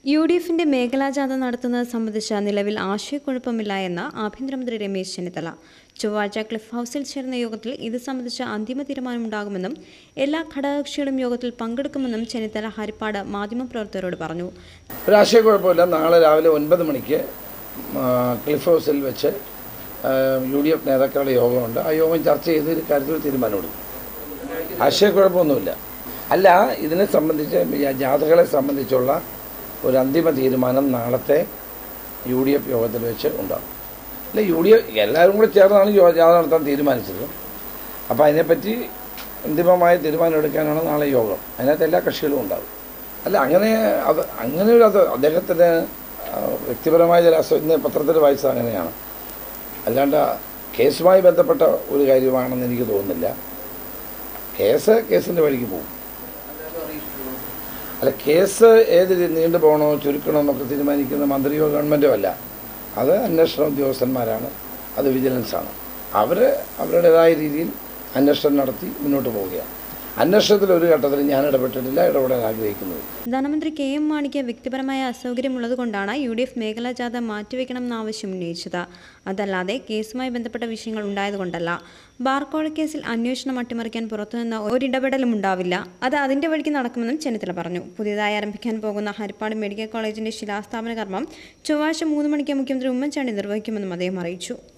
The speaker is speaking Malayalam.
യു ഡി എഫിന്റെ മേഖലാജാഥ നടത്തുന്നത് സംബന്ധിച്ച നിലവിൽ ആശയക്കുഴപ്പമില്ല എന്ന് ആഭ്യന്തരമന്ത്രി രമേശ് ചെന്നിത്തല ചൊവ്വാഴ്ച ക്ലിഫ് ഹൌസിൽ ചേർന്ന യോഗത്തിൽ ഇത് സംബന്ധിച്ച അന്തിമ തീരുമാനമുണ്ടാകുമെന്നും എല്ലാ ഘടകകക്ഷികളും യോഗത്തിൽ പങ്കെടുക്കുമെന്നും ചെന്നിത്തല ഹരിപ്പാട് മാധ്യമപ്രവർത്തകരോട് പറഞ്ഞു ഒരാശയക്കുഴപ്പമില്ല നാളെ രാവിലെ ഒൻപത് മണിക്ക് ആ, ക്ലിഫ് ഹൗസിൽ വെച്ച് യു ഡി എഫ് നേതാക്കളുടെ യോഗമുണ്ട് ആ യോഗം ചർച്ച ചെയ്ത് ഒരു കാര്യത്തിൽ തീരുമാനമെടുക്കും ആശയക്കുഴപ്പമൊന്നുമില്ല അല്ല ഇതിനെ സംബന്ധിച്ച് ഈ ജാഥകളെ സംബന്ധിച്ചുള്ള ഒരു അന്തിമ തീരുമാനം നാളത്തെ യു ഡി എഫ് യോഗത്തിൽ വെച്ച് ഉണ്ടാകും അല്ല യു ഡി എഫ് എല്ലാവരും കൂടെ ചേർന്നാണ് യോ- ജാഥ നടത്താൻ തീരുമാനിച്ചത് അപ്പോൾ അതിനെപ്പറ്റി അന്തിമമായ തീരുമാനം എടുക്കാനാണ് നാളെ യോഗം അതിനകത്ത് എല്ലാ കക്ഷികളും ഉണ്ടാകും അല്ല അങ്ങനെ അത് അങ്ങനെ ഒരു അത് അദ്ദേഹത്തിന് ആ, വ്യക്തിപരമായ ചില അസു ഇന്ന് പത്രത്തിൽ വായിച്ചത് അങ്ങനെയാണ് അല്ലാണ്ട് കേസുമായി ബന്ധപ്പെട്ട ഒരു കാര്യമാണെന്ന് എനിക്ക് തോന്നുന്നില്ല കേസ് കേസിൻ്റെ വഴിക്ക് പോകും അല്ല കേസ് ഏത് രീതി നീണ്ടു പോകണോ ചുരുക്കണോ എന്നൊക്കെ തീരുമാനിക്കുന്ന മന്ത്രിയോ ഗവൺമെൻറ്റോ അല്ല അത് അന്വേഷണ ഉദ്യോഗസ്ഥന്മാരാണ് അത് വിജിലൻസാണ് അവർ അവരുടേതായ രീതിയിൽ അന്വേഷണം നടത്തി മുന്നോട്ട് പോവുകയാണ് അന്വേഷണത്തിൽ ഒരു ഘട്ടത്തിൽ ഞാൻ ഇടപെട്ടിട്ടില്ല ഇടപെടാൻ ആഗ്രഹിക്കുന്നത് ധനമന്ത്രി കെ എം മാണിക്ക് വ്യക്തിപരമായ അസൗകര്യമുള്ളതുകൊണ്ടാണ് യു ഡി എഫ് മേഖലാ ജാഥ മാറ്റിവെക്കണമെന്ന ആവശ്യം ഉന്നയിച്ചത് അതല്ലാതെ കേസുമായി ബന്ധപ്പെട്ട വിഷയങ്ങൾ ഉണ്ടായതുകൊണ്ടല്ല ബാർക്കോഴ കേസിൽ അന്വേഷണം അട്ടിമറിക്കാൻ പുറത്തുനിന്ന് ഒരിടപെടലും ഉണ്ടാവില്ല അത് അതിന്റെ വഴിക്ക് നടക്കുമെന്നും ചെന്നിത്തല പറഞ്ഞു പുതിയതായി ആരംഭിക്കാൻ പോകുന്ന ഹരിപ്പാട് മെഡിക്കൽ കോളേജിന്റെ ശിലാസ്ഥാപന കർമ്മം ചൊവ്വാഴ്ച മൂന്ന് മണിക്ക് മുഖ്യമന്ത്രി ഉമ്മൻചാണ്ടി നിർവഹിക്കുമെന്നും അദ്ദേഹം അറിയിച്ചു